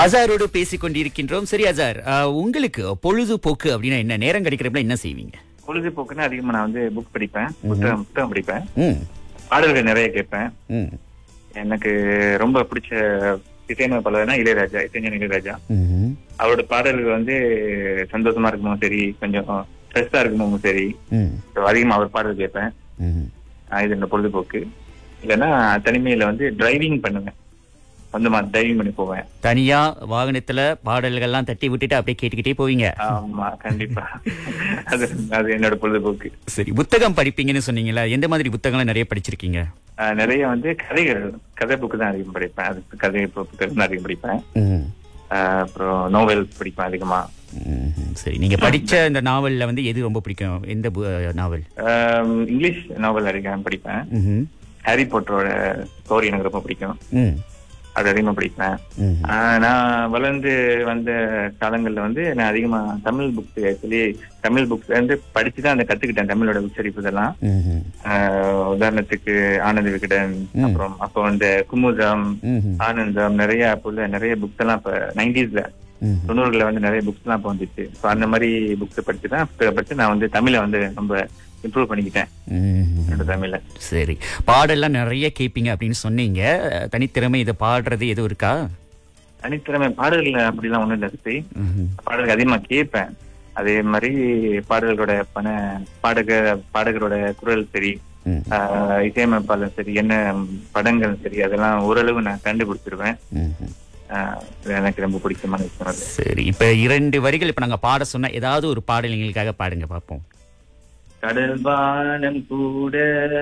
அசாரோடு பேசிக் கொண்டிருக்கின்றோம் சரி அசார் அஹ், உங்களுக்கு பொழுதுபோக்கு அப்படின்னா என்ன நேரம் கிடைக்கிறப்ப என்ன செய்வீங்க பொழுதுபோக்குன்னா அதிகமா நான் வந்து புக் படிப்பேன் புத்தகம் புத்தகம் படிப்பேன் ம் பாடல்கள் நிறைய கேட்பேன் ம் எனக்கு ரொம்ப பிடிச்ச இசையமைப்பாளர்னா இளையராஜா இசைஞான இளையராஜா ம்ஹும். அவரோட பாடல்கள் வந்து சந்தோஷமா இருக்குமோ சரி கொஞ்சம் ஸ்ட்ரெஸ்ஸா இருக்குமோ சரி ம் So, அதிகமா அவர் பாடல் கேட்பேன் ம்ஹும். ஆஹ் இது இந்த பொழுதுபோக்கு இல்லைன்னா தனிமையில வந்து டிரைவிங் பண்ணுவேன் சொந்தமா டிரைவிங் பண்ணி போவேன் தனியா வாகனத்துல பாடல்கள்லாம் தட்டி விட்டுட்டு அப்படியே கேட்டுக்கிட்டே போவீங்க ஆமா கண்டிப்பா அது அது என்னோட பொழுதுபோக்கு சரி புத்தகம் படிப்பீங்கன்னு சொன்னீங்களா எந்த மாதிரி புத்தகம்லாம் நிறைய படிச்சிருக்கீங்க ஆஹ் நிறைய வந்து கதைகள் கதை புக்கு தான் அதிகம் படிப்பேன் அது கதை புத்தகம் தான் அதிகம் படிப்பேன் ம். ஆஹ் அப்புறம் நோவல் படிப்பேன் அதிகமா ம்ஹும். சரி நீங்க படிச்ச இந்த நாவல்ல வந்து எது ரொம்ப பிடிக்கும் எந்த பு- நாவல் ஆஹ் இங்கிலீஷ் நாவல் அதிகம் படிப்பேன் ம்ஹும். ஹாரி போட்டரோட ஸ்டோரி எனக்கு ரொம்ப பிடிக்கும் ம். அது அதிகமா படிப்பேன் ம்ஹும். ஆஹ் நான் வளர்ந்து வந்த காலங்கள்ல வந்து நான் அதிகமா Tamil books actually Tamil books வந்து படிச்சு தான் அந்த கத்துக்கிட்டேன் தமிழோட உச்சரிப்பு இதெல்லாம் ம்ஹும். ஆஹ் உதாரணத்துக்கு ஆனந்த விகடன் ம். அப்புறம் அப்போ வந்து குமுதம் ம்ஹும். ஆனந்தம் நிறைய அப்போ உள்ள நிறைய புக்ஸ் எல்லாம் இப்ப நைன்டிஸ்ல ம்ஹும். தொண்ணூறுல வந்து நிறைய புக்ஸ் எல்லாம் இப்போ வந்துச்சு ஸோ அந்த மாதிரி புக்ஸ் படிச்சு தான் புத்தகம் படிச்சு நான் வந்து தமிழை வந்து ரொம்ப இம்ப்ரூவ் பண்ணிக்கிட்டேன் ம்ஹும். என்னோட தமிழை சரி பாடல்லாம் நிறைய கேட்பீங்க அப்படின்னு சொன்னீங்க தனித்திறமை இதை பாடுறது எதுவும் இருக்கா தனித்திறமை பாடல்கள் அப்படிலாம் ஒண்ணும் இல்லை சரி ம்ஹும். பாடல்கள் அதிகமா கேட்பேன் அதே மாதிரி பாடல்களோட பண பாடக பாடகரோட குரல் சரி ம். ஆஹ் இசையமைப்பாளர் சரி என்ன படங்கள் சரி அதெல்லாம் ஓரளவு நான் கண்டுபிடிச்சிருவேன் ம்ஹும். ஆஹ் இது எனக்கு ரொம்ப பிடிச்சமான விஷயம் அது சரி இப்ப இரண்டு வரிகள் இப்ப நாங்க பாட சொன்னா ஏதாவது ஒரு பாடல் எங்களுக்காக பாடுங்க பாப்போம் கடல் வானம் கூட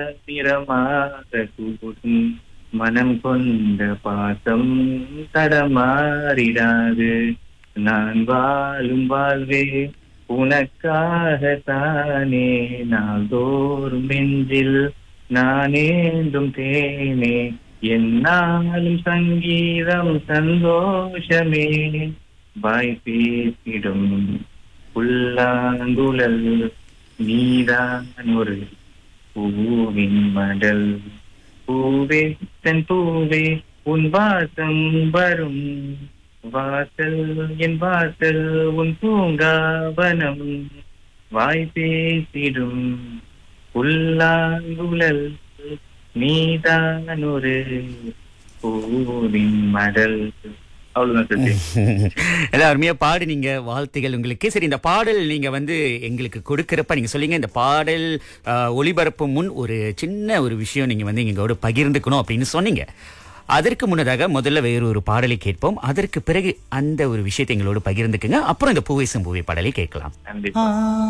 நிறமாக கூடும் மனம் கொண்ட பாசம் தடமாறிடாது நான் வாழும் வாழ்வே உனக்காகத்தானே நாள்தோறும் நெஞ்சில் நானேந்தும் தேனே என்னாலும் சங்கீதம் சந்தோஷமே வாய் பேசிடும் புல்லாங்குழல் நீதான் ஒரு பூவின் மடல் பூவே தன் பூவே உன் வாசம் வரும் வாசல் என் வாசல் உன் பூங்காவனம் வாய் பேசிடும் புல்லாங்குழல் நீதான் ஒரு பூவின் மடல் அவ்வளவுதான் சத்தி எல்லாம் அருமையா பாடுனீங்க வாழ்த்துகள் உங்களுக்கு சரி இந்த பாடல் நீங்க வந்து எங்களுக்கு கொடுக்கறப்ப நீங்க சொல்லிங்க இந்த பாடல் ஆஹ், ஒளிபரப்பு முன் ஒரு சின்ன ஒரு விஷயம் நீங்க வந்து எங்களோட பகிர்ந்துக்கணும் அப்படின்னு சொன்னீங்க அதற்கு முன்னதாக முதல்ல வேறு ஒரு பாடலை கேட்போம் அதற்கு பிறகு அந்த ஒரு விஷயத்தை எங்களோட பகிர்ந்துக்குங்க அப்புறம் இந்த பூவை பூவை பாடலை கேட்கலாம் கண்டிப்பா